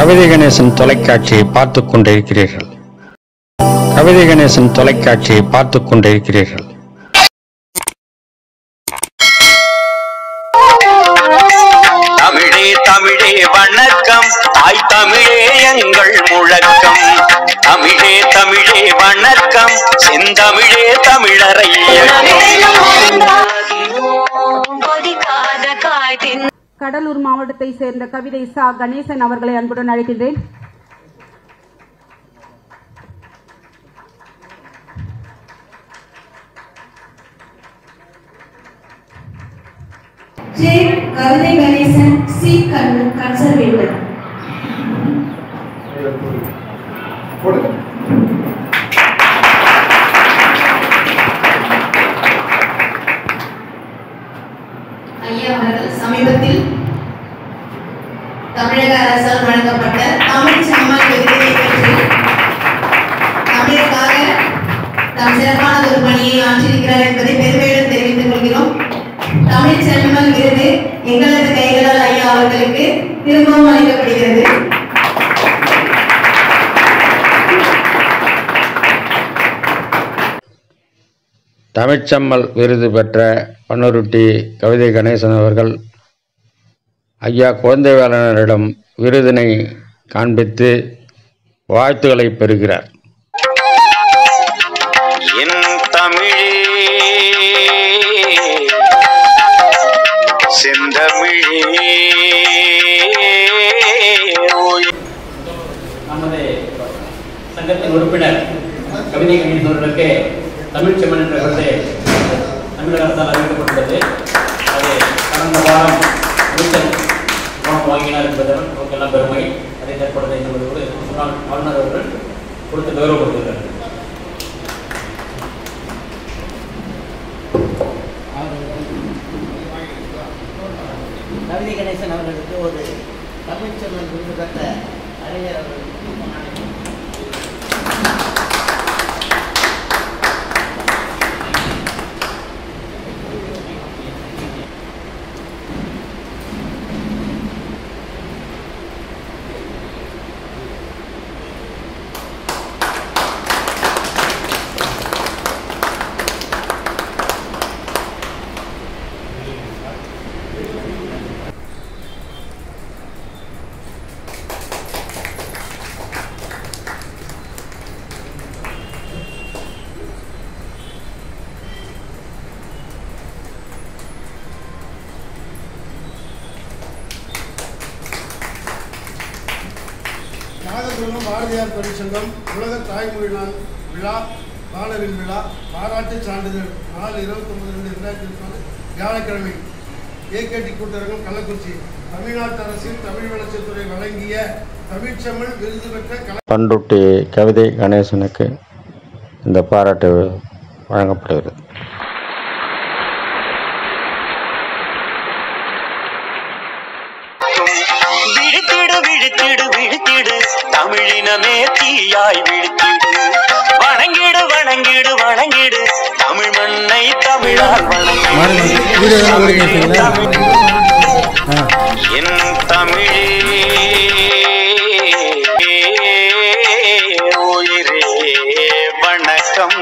கவிதை கணேசன் தொலைக்காட்சியை பார்த்துக் கொண்டிருக்கிறீர்கள் கவிதை கணேசன் தொலைக்காட்சியை பார்த்துக் கொண்டிருக்கிறீர்கள் தமிழே தமிழே வணக்கம் தாய் தமிழே எங்கள் முழக்கம் தமிழே தமிழே வணக்கம் செந்தமிழே தமிழரை கொதிக்காத காய்தின் கடலூர் மாவட்டத்தை சேர்ந்த கவிதை சா கணேசன் அவர்களை அன்புடன் அழைக்கின்றேன் ஜே கவிதை கணேசன் சி கன் கன்சர்வேட்டர் ஐயா அவர்கள் சமீபத்தில் தமிழக அரசால் வழங்கப்பட்ட தமிழ் சம்மான் விருதினை பெற்று தமிழுக்காக தாம் சிறப்பான ஒரு பணியை ஆற்றியிருக்கிறார் என்பதை பெருமையுடன் தெரிவித்துக் கொள்கிறோம் தமிழ் செம்மல் விருது எங்களது கைகளால் ஐயா அவர்களுக்கு திரும்பவும் அளிக்கப்படுகிறது தமிழ்ச்சம்மல் விருது பெற்ற பன்னுருட்டி கவிதை கணேசன் அவர்கள் ஐயா குழந்தைவேலனரிடம் விருதினை காண்பித்து வாழ்த்துக்களை பெறுகிறார் என் தமிழே செந்தமிழே ஓய் நமது சங்கத்தின் உறுப்பினர் கவிதை கணேசன் அவர்களுக்கு தமிழ் செம்மன் என்ற விருது தமிழக அரசால் அறிவிக்கப்பட்டுள்ளது அது கடந்த வாரம் அமைச்சர் முகாம் வாங்கினார் என்பது நமக்கெல்லாம் பெருமை அதை தற்பொழுது எங்களோடு முன்னாள் ஆளுநர் அவர்கள் கொடுத்து கௌரவப்படுத்துகிறார் கவிதை கணேசன் அவர்களுக்கு ஒரு தமிழ் செல்வன் விருது பெற்ற அறிஞர் அவர்களுக்கு நாகர்கோலம் பாரதியார் தொழிற்சங்கம் உலக தாய்மொழி நாள் விழா பாலரின் விழா பாராட்டு சான்றிதழ் நாள் இருபத்தொன்பது ரெண்டு ரெண்டாயிரத்தி இருபத்தி வியாழக்கிழமை ஏகேடி கூட்டரங்கம் கள்ளக்குறிச்சி தமிழ்நாட்டு அரசின் தமிழ் வளர்ச்சித்துறை வழங்கிய தமிழ்ச்செம்மல் விருது பெற்ற கலை பன்ருட்டி கவிதை கணேசனுக்கு இந்த பாராட்டு வழங்கப்படுகிறது விழித்திடு விழித்திடு விழித்திடு தமிழினமே தீயாய் விழித்திடு வணங்கிடு வணங்கிடு வணங்கிடு தமிழ் மண்ணை தமிழால் வணங்கிடு என் தமிழே உயிரே வணக்கம்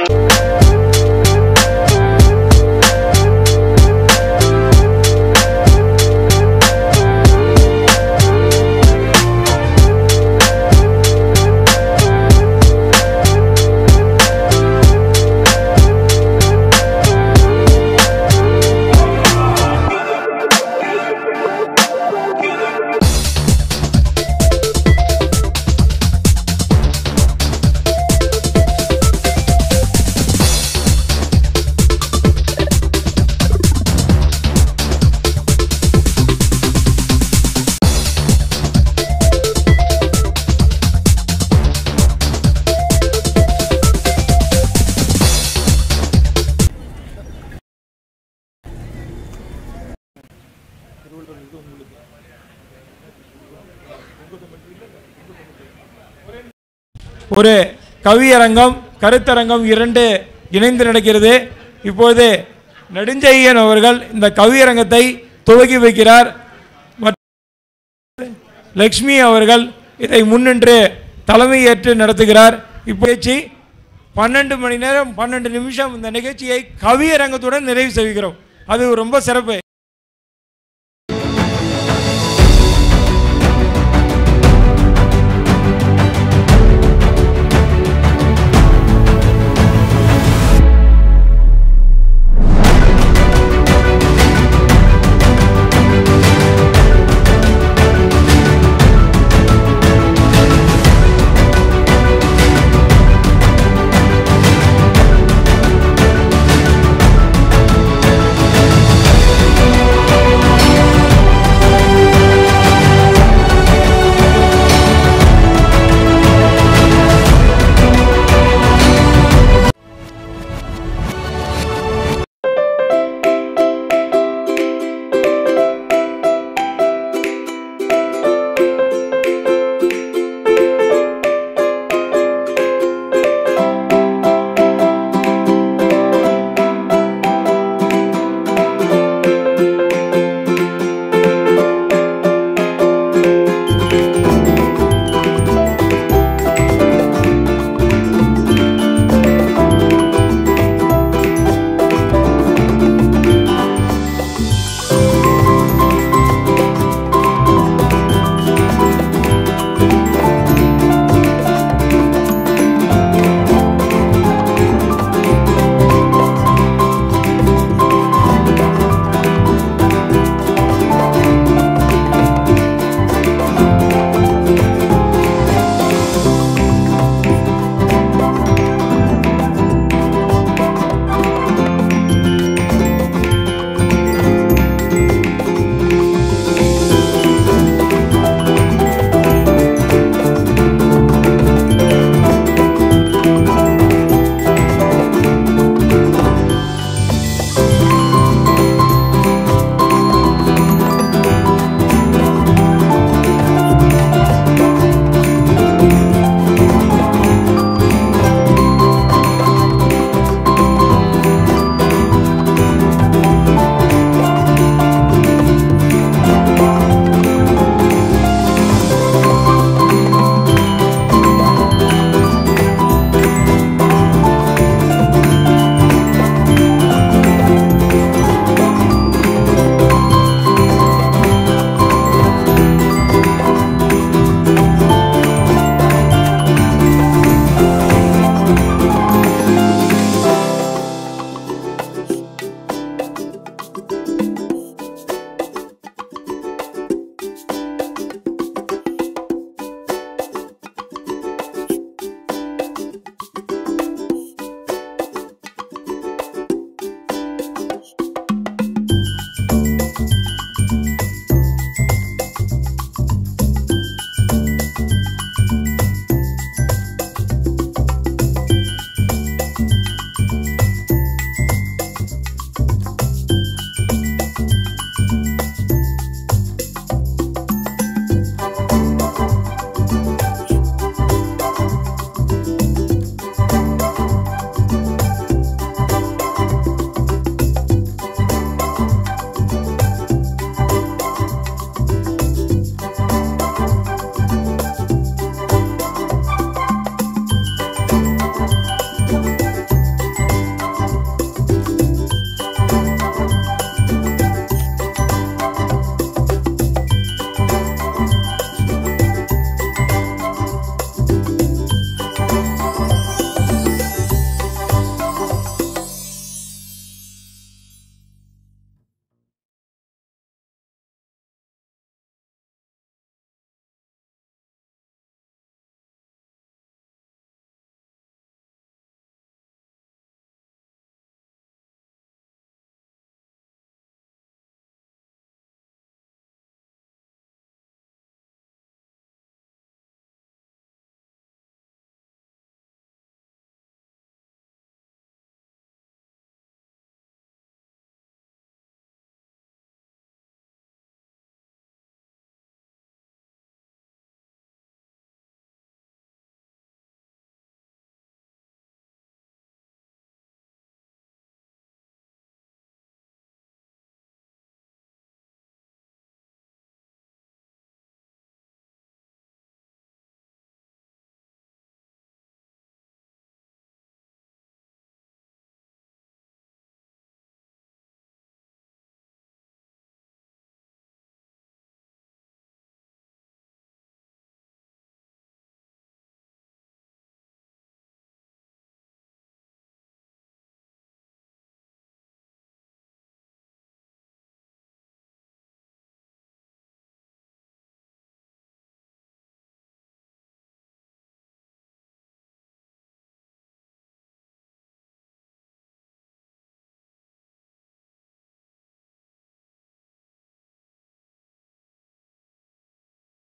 ஒரு கவியரங்கம் கருத்தரங்கம் இரண்டு இணைந்து நடக்கிறது இப்போது நெடுஞ்செழியன் அவர்கள் இந்த கவியரங்கத்தை துவக்கி வைக்கிறார் மற்றும் லக்ஷ்மி அவர்கள் இதை முன்னின்று தலைமையேற்று நடத்துகிறார் இப்பயிற்சி பன்னெண்டு மணி நேரம் பன்னெண்டு நிமிஷம் இந்த நிகழ்ச்சியை கவியரங்கத்துடன் நிறைவு செய்கிறோம் அது ரொம்ப சிறப்பு